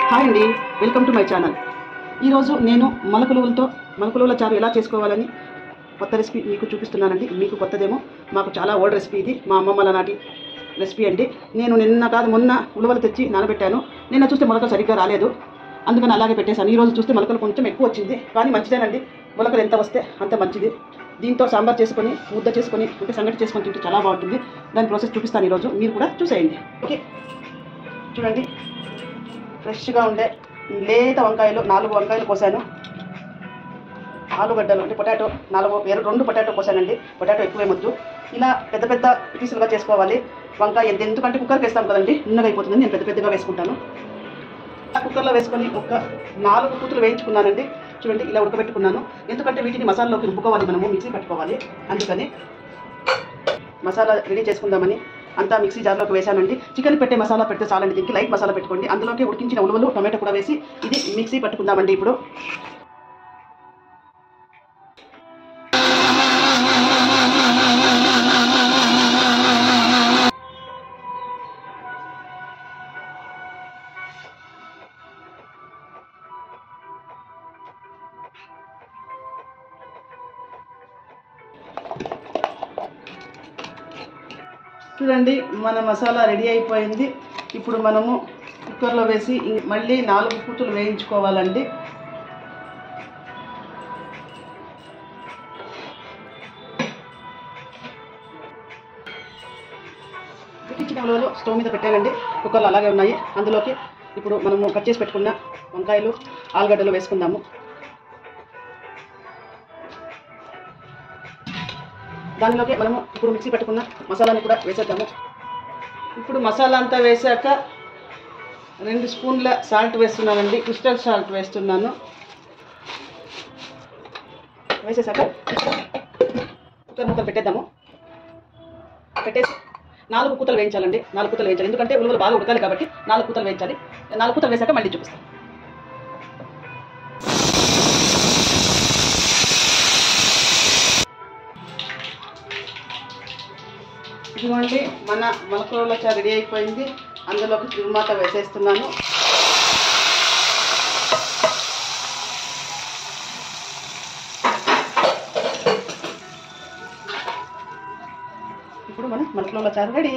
hi అండి welcome to my channel ఈరోజు నేను మలకులువలతో మలకులువల చారు ఎలా చేసుకోవాలని కొత్త రెసిపీ మీకు చూపిస్తున్నానండి మీకు కొత్తదేమో మాకు చాలా ఓల్డ్ రెసిపీ ఇది మా అమ్మమ్మల నాటి రెసిపీ అండి నేను నిన్న కాదు మొన్న ఉలవలు తెచ్చి నానబెట్టాను నిన్న చూస్తే మొలకలు సరిగ్గా రాలేదు అందుకని అలాగే పెట్టేశాను ఈ రోజు చూస్తే మొలకలు కొంచెం ఎక్కువ వచ్చింది కానీ మంచిదేనండి మొలకలు ఎంత వస్తే అంత మంచిది దీంతో సాంబార్ చేసుకొని ముద్ద చేసుకొని అంటే సంగటి చేసుకొని తింటే చాలా బాగుంటుంది దాని ప్రాసెస్ చూపిస్తాను ఈరోజు మీరు కూడా చూసేయండి ఓకే చూడండి ఫ్రెష్గా ఉండే లేత వంకాయలు నాలుగు వంకాయలు కోసాను ఆలుగడ్డలు అంటే పొటాటో నాలుగు ఎర- రెండు పొటాటో కోసానండి పొటాటో ఎక్కువేమొద్దు ఇలా పెద్ద పెద్ద పీసులుగా చేసుకోవాలి వంకాయ ఎంత ఎందుకంటే కుక్కర్కి వేస్తాం కదండి ఉన్నగా అయిపోతుంది నేను పెద్ద పెద్దగా వేసుకుంటాను ఆ కుక్కర్లో వేసుకొని ఒక నాలుగు కూతులు వేయించుకున్నానండి చూడండి ఇలా ఉడకబెట్టుకున్నాను ఎందుకంటే వీటిని మసాలాలోకి రుబ్బుకోవాలి మనము మిక్సీ పట్టుకోవాలి అందుకని మసాలా రెడీ చేసుకుందామని అంతా మిక్సీ జార్లోకి వేసానండి చికెన్ పెట్టే మసాలా పెడితే చాలండి దీనికి లైట్ మసాలా పెట్టుకోండి అందులోకి ఉడికించిన ఉలువలు టొమాటో కూడా వేసి ఇది మిక్సీ పట్టుకుందామండి ఇప్పుడు చూడండి మన మసాలా రెడీ అయిపోయింది ఇప్పుడు మనము కుక్కర్లో వేసి ఇం- మళ్ళీ నాలుగు కూతులు వేయించుకోవాలండి ఉడికించిన ఉలవలు స్టవ్ మీద పెట్టానండి కుక్కర్లు అలాగే ఉన్నాయి అందులోకి ఇప్పుడు మనము కట్ చేసి పెట్టుకున్న వంకాయలు ఆలుగడ్డలు వేసుకుందాము దానిలోకి మనము ఇప్పుడు మిక్సీ పెట్టుకున్న మసాలాని కూడా వేసేద్దాము ఇప్పుడు మసాలా అంతా వేసాక రెండు స్పూన్ల సాల్ట్ వేస్తున్నానండి క్రిస్టల్ సాల్ట్ వేస్తున్నాను వేసేసాక కుక్కర్ ముక్కలు పెట్టేద్దాము పెట్టేసి నాలుగు కూతలు వేయించాలండి నాలుగు కూతలు వేయించాలి ఎందుకంటే ఉలువలు బాగా ఉడకాలి కాబట్టి నాలుగు కూతలు వేయించాలి నాలుగు కూతలు వేసాక మళ్ళీ చూపిస్తాను ఇదిగోండి మన మొలకల చా రెడీ అయిపోయింది అందులోకి తిరుమాత వేసేస్తున్నాను ఇప్పుడు మన మొలకల చారు రెడీ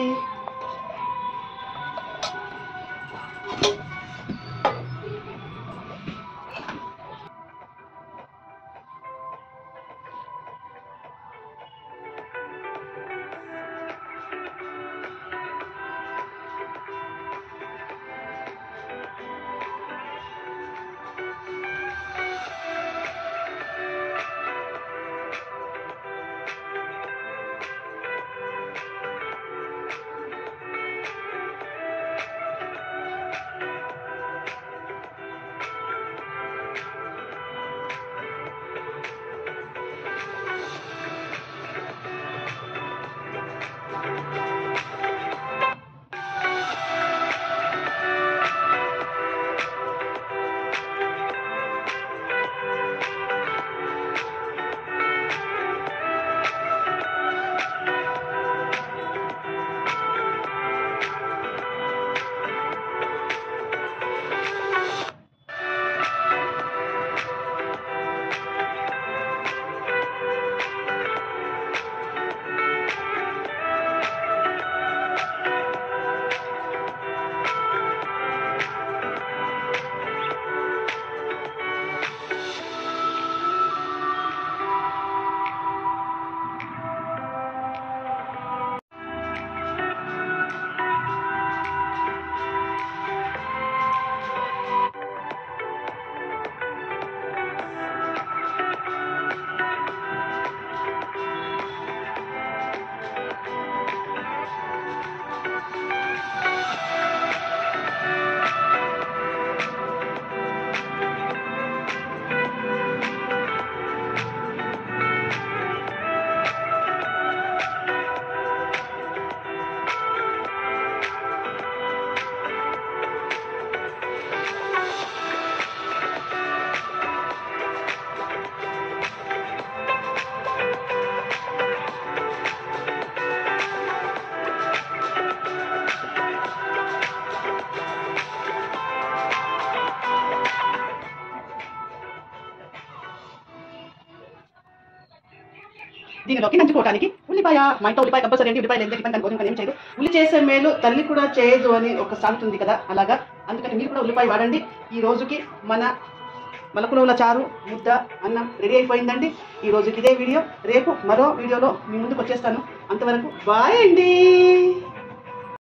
దీనిలోకి నంచుకోవడానికి ఉల్లిపాయ మా ఇంట్లో ఉల్లిపాయ కంపల్సరీ ఏంటి ఉల్లిపాయ లేదు ఇబ్బంది అనుకోని ఏం చేయదు ఉల్లి చేసే మేలు తల్లి కూడా చేయదు అని ఒక సామెత ఉంది కదా అలాగా అందుకని మీరు కూడా ఉల్లిపాయ వాడండి ఈ రోజుకి మన మలకులవుల చారు ముద్ద అన్నం రెడీ అయిపోయిందండి ఈ రోజుకి ఇదే వీడియో రేపు మరో వీడియోలో మీ ముందుకు వచ్చేస్తాను అంతవరకు బాయ్ అండి